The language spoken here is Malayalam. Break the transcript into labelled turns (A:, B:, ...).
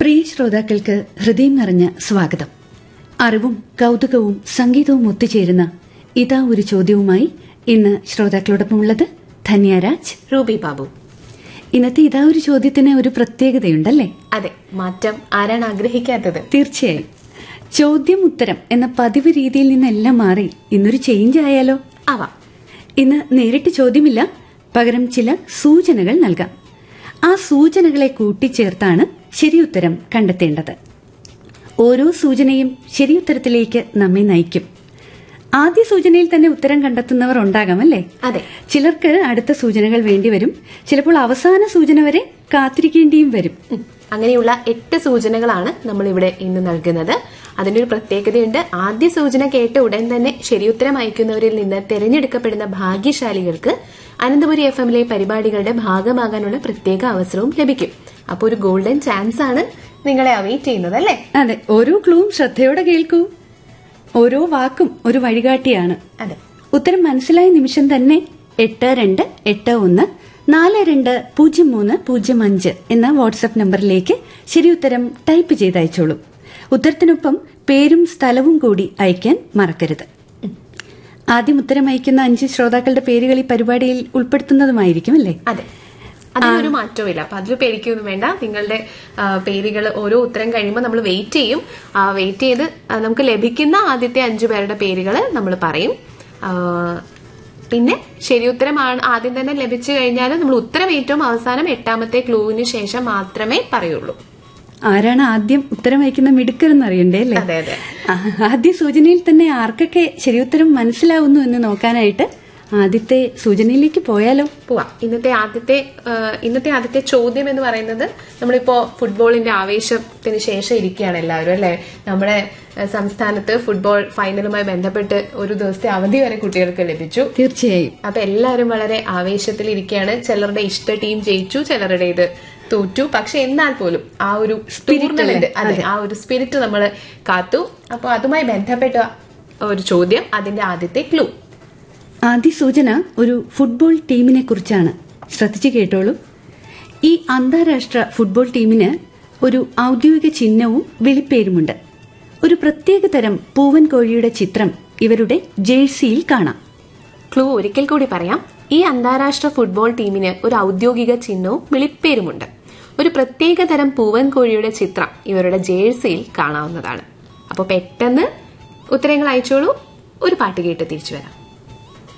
A: പ്രിയ ശ്രോതാക്കൾക്ക് ഹൃദയം നിറഞ്ഞ സ്വാഗതം അറിവും കൗതുകവും സംഗീതവും ഒത്തുചേരുന്ന ഇതാ ഒരു ചോദ്യവുമായി ഇന്ന് ശ്രോതാക്കളോടൊപ്പമുള്ളത് ധന്യരാജ്
B: റൂബി ബാബു
A: ഇന്നത്തെ ഇതാ ഒരു ചോദ്യത്തിന് ഒരു പ്രത്യേകതയുണ്ടല്ലേ
B: അതെ മാറ്റം ആരാണ് ആഗ്രഹിക്കാത്തത്
A: തീർച്ചയായും ചോദ്യം ഉത്തരം എന്ന പതിവ് രീതിയിൽ നിന്നെല്ലാം മാറി ഇന്നൊരു ചേഞ്ച് ആയാലോ
B: ആവാം
A: ഇന്ന് നേരിട്ട് ചോദ്യമില്ല പകരം ചില സൂചനകൾ നൽകാം ആ സൂചനകളെ കൂട്ടിച്ചേർത്താണ് ശരിയുത്തരം കണ്ടെത്തേണ്ടത് ഓരോ സൂചനയും ശരിയുത്തരത്തിലേക്ക് നമ്മെ നയിക്കും ആദ്യ സൂചനയിൽ തന്നെ ഉത്തരം കണ്ടെത്തുന്നവർ ഉണ്ടാകാം അല്ലേ
B: അതെ
A: ചിലർക്ക് അടുത്ത സൂചനകൾ വേണ്ടിവരും ചിലപ്പോൾ അവസാന സൂചന വരെ കാത്തിരിക്കേണ്ടിയും വരും
B: ഉം. അങ്ങനെയുള്ള എട്ട് സൂചനകളാണ് നമ്മൾ ഇവിടെ ഇന്ന് നൽകുന്നത് അതിന്റെ ഒരു പ്രത്യേകതയുണ്ട് ആദ്യ സൂചന കേട്ട ഉടൻ തന്നെ ശരിയുത്തരം അയക്കുന്നവരിൽ നിന്ന് തെരഞ്ഞെടുക്കപ്പെടുന്ന ഭാഗ്യശാലികൾക്ക് അനന്തപുരി എഫ് എമ്മിലെ പരിപാടികളുടെ ഭാഗമാകാനുള്ള പ്രത്യേക അവസരവും ലഭിക്കും അപ്പോൾ ഒരു ഗോൾഡൻ ചാൻസ് ആണ് നിങ്ങളെ അവൈറ്റ് ചെയ്യുന്നത് അല്ലേ
A: അതെ ഓരോ ക്ലൂവും ശ്രദ്ധയോടെ കേൾക്കൂ ഓരോ വാക്കും ഒരു വഴികാട്ടിയാണ്
B: അതെ
A: ഉത്തരം മനസ്സിലായ നിമിഷം തന്നെ എട്ട് രണ്ട് എട്ട് ഒന്ന് നാല് രണ്ട് പൂജ്യം മൂന്ന് പൂജ്യം അഞ്ച് എന്ന വാട്സ്ആപ്പ് നമ്പറിലേക്ക് ശരിയുത്തരം ടൈപ്പ് ചെയ്ത് അയച്ചോളൂ ഉത്തരത്തിനൊപ്പം പേരും സ്ഥലവും കൂടി അയക്കാൻ മറക്കരുത് ആദ്യം ഉത്തരം അയക്കുന്ന അഞ്ച് ശ്രോതാക്കളുടെ പേരുകൾ ഈ പരിപാടിയിൽ ഉൾപ്പെടുത്തുന്നതുമായിരിക്കും അല്ലേ
B: അതെ അതിനൊരു മാറ്റവും അപ്പൊ അതിൽ പേടിക്കൊന്നും വേണ്ട നിങ്ങളുടെ പേരുകൾ ഓരോ ഉത്തരം കഴിയുമ്പോൾ നമ്മൾ വെയിറ്റ് ചെയ്യും വെയിറ്റ് ചെയ്ത് ആ, നമുക്ക് ലഭിക്കുന്ന ആദ്യത്തെ അഞ്ചു പേരുടെ പേരുകൾ നമ്മൾ പറയും ആ, പിന്നെ ശരി ഉത്തരമാണ് ആദ്യം തന്നെ ലഭിച്ചു കഴിഞ്ഞാൽ നമ്മൾ ഉത്തരം ഏറ്റവും അവസാനം എട്ടാമത്തെ ക്ലൂവിന് ശേഷം മാത്രമേ പറയുള്ളൂ
A: ആരാണ് ആദ്യം ഉത്തരം അയക്കുന്ന മിടുക്കരെന്ന് അറിയണ്ടേ അല്ലേ
B: അതെ അതെ
A: ആ, ആദ്യ സൂചനയിൽ തന്നെ ആർക്കൊക്കെ ശരിയുത്തരം മനസ്സിലാവുന്നു എന്ന് നോക്കാനായിട്ട് ആദ്യത്തെ സൂചനയിലേക്ക് പോയാലോ
B: പോവാം ഇന്നത്തെ ആദ്യത്തെ ആ, ഇന്നത്തെ ആദ്യത്തെ ചോദ്യം എന്ന് പറയുന്നത് നമ്മളിപ്പോ ഫുട്ബോളിന്റെ ആവേശത്തിന് ശേഷം ഇരിക്കുകയാണ് എല്ലാവരും അല്ലെ നമ്മുടെ ആ, സംസ്ഥാനത്ത് ഫുട്ബോൾ ഫൈനലുമായി ബന്ധപ്പെട്ട് ഒരു ദിവസത്തെ അവധി വരെ കുട്ടികൾക്ക് ലഭിച്ചു
A: തീർച്ചയായും
B: അപ്പൊ എല്ലാവരും വളരെ ആവേശത്തിൽ ഇരിക്കുകയാണ് ചിലരുടെ ഇഷ്ട ടീം ജയിച്ചു ചിലരുടേത് തോറ്റു പക്ഷെ എന്നാൽ പോലും ആ ഒരു ടൂർണമെന്റ് അതെ ആ ഒരു സ്പിരിറ്റ് നമ്മൾ കാത്തു അപ്പൊ അതുമായി ബന്ധപ്പെട്ട ഒരു ചോദ്യം അതിന്റെ ആദ്യത്തെ ക്ലൂ
A: ആദ്യ സൂചന ഒരു ഫുട്ബോൾ ടീമിനെ കുറിച്ചാണ് ശ്രദ്ധിച്ചു കേട്ടോളൂ ഈ അന്താരാഷ്ട്ര ഫുട്ബോൾ ടീമിന് ഒരു ഔദ്യോഗിക ചിഹ്നവും വിളിപ്പേരുമുണ്ട് ഒരു പ്രത്യേക തരം പൂവൻ കോഴിയുടെ ചിത്രം ഇവരുടെ ജേഴ്സിയിൽ കാണാം
B: ക്ലൂ ഒരിക്കൽ കൂടി പറയാം ഈ അന്താരാഷ്ട്ര ഫുട്ബോൾ ടീമിന് ഒരു ഔദ്യോഗിക ചിഹ്നവും വിളിപ്പേരുമുണ്ട് ഒരു പ്രത്യേക തരം പൂവൻ കോഴിയുടെ ചിത്രം ഇവരുടെ ജേഴ്സിയിൽ കാണാവുന്നതാണ് അപ്പോൾ പെട്ടെന്ന് ഉത്തരങ്ങൾ അയച്ചോളൂ ഒരു പാട്ട് കേട്ട് തിരിച്ചു വരാം